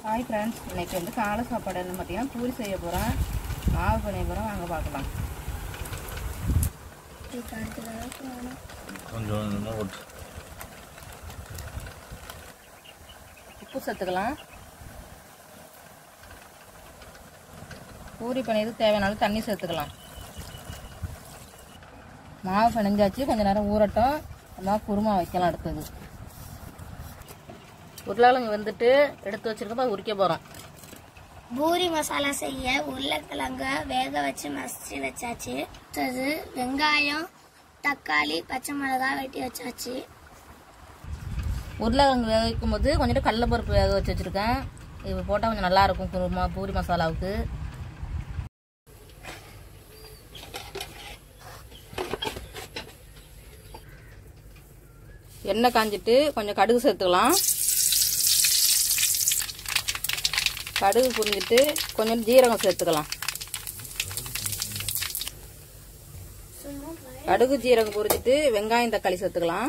hi friends இன்னைக்கு வந்து காலை சாப்பாடு என்ன பார்த்தீங்கன்னா பூரி செய்ய போகிறேன் மாவு பண்ண போகிறோம் வாங்க பார்க்கலாம் கொஞ்சம் கொஞ்சமாக போட்டு உப்பு சேர்த்துக்கலாம் பூரி பண்ணியது தேவையான அளவு தண்ணி சேர்த்துக்கலாம் மாவு பிணைஞ்சாச்சு கொஞ்ச நேரம் ஊறட்டும் நம்ம குருமா வைக்கலாம் அடுத்தது உருளைக்கிழங்கு வந்துட்டு எடுத்து வச்சிருக்கப்ப அதை உரிக்க போகிறோம் பூரி மசாலா செய்ய உருளைக்கிழங்க வேக வச்சு மசிச்சு வச்சாச்சு அடுத்தது வெங்காயம் தக்காளி பச்சை மிளகாய் வெட்டி வச்சாச்சு உருளைக்கிழங்கு வேக வைக்கும் போது கொஞ்சம் கடலைப்பருப்பு வேக வச்சு வச்சுருக்கேன் இது போட்டால் கொஞ்சம் நல்லா இருக்கும் குருமா பூரி மசாலாவுக்கு எண்ணெய் காஞ்சிட்டு கொஞ்சம் கடுகு சேர்த்துக்கலாம் கடுகு புரிஞ்சிட்டு கொஞ்சம் ஜீரகம் சேர்த்துக்கலாம் கடுகு ஜீரகம் பொரிச்சிட்டு வெங்காயம் தக்காளி சேர்த்துக்கலாம்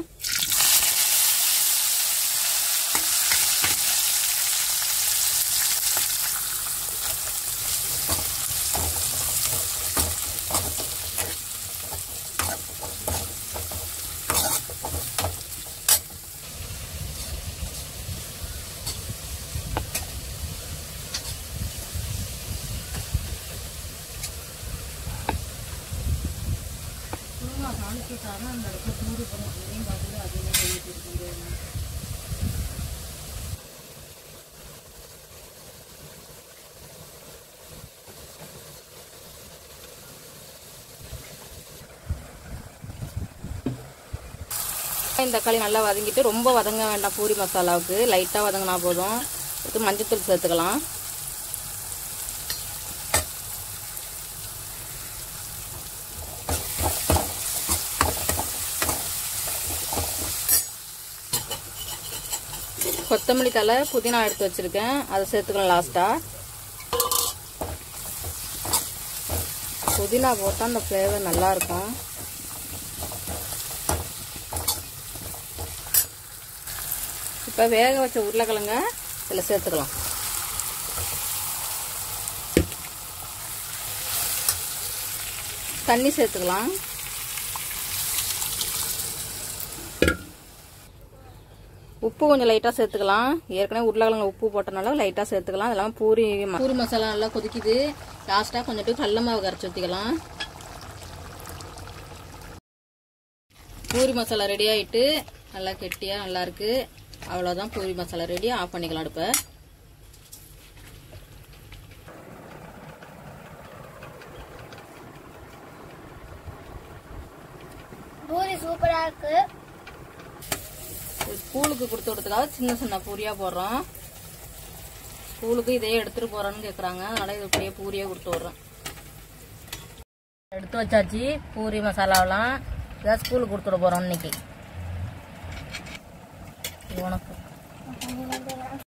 வெங்காயம் தக்காளி நல்லா வதங்கிட்டு ரொம்ப வதங்க வேண்டாம் பூரி மசாலாவுக்கு லைட்டாக வதங்கினா போதும் அடுத்து மஞ்சத்தூள் சேர்த்துக்கலாம் கொத்தமல்லி தலை புதினா எடுத்து வச்சிருக்கேன் அதை சேர்த்துக்கலாம் லாஸ்ட்டாக புதினா போட்டால் அந்த ஃப்ளேவர் நல்லா இருக்கும் இப்போ வேக வச்ச உருளைக்கிழங்க இதில் சேர்த்துக்கலாம் தண்ணி சேர்த்துக்கலாம் உப்பு கொஞ்சம் லைட்டாக சேர்த்துக்கலாம் ஏற்கனவே உருளைக்கிழங்கு உப்பு போட்டனால லைட்டாக சேர்த்துக்கலாம் அது இல்லாமல் பூரி ம- பூரி மசாலா நல்லா கொதிக்குது லாஸ்ட்டாக கொஞ்சம் கடல மாவு கரைச்சி ஊற்றிக்கலாம் பூரி மசாலா ரெடி ஆயிட்டு நல்லா கெட்டியாக நல்லா இருக்கு அவ்வளோதான் பூரி மசாலா ரெடி ஆஃப் பண்ணிக்கலாம் அடுப்பை பூரி சூப்பரா இருக்கு இது ஸ்கூலுக்கு கொடுத்து விடுறதுக்காக சின்ன சின்ன பூரியாக போடுறோம் ஸ்கூலுக்கு இதே எடுத்துட்டு போறோன்னு கேட்குறாங்க அதனால இது அப்படியே பூரியே கொடுத்து விட்றோம் எடுத்து வச்சாச்சு பூரி மசாலாவெல்லாம் இதான் ஸ்கூலுக்கு கொடுத்துட போறோம் இன்னைக்கு இது உனக்கு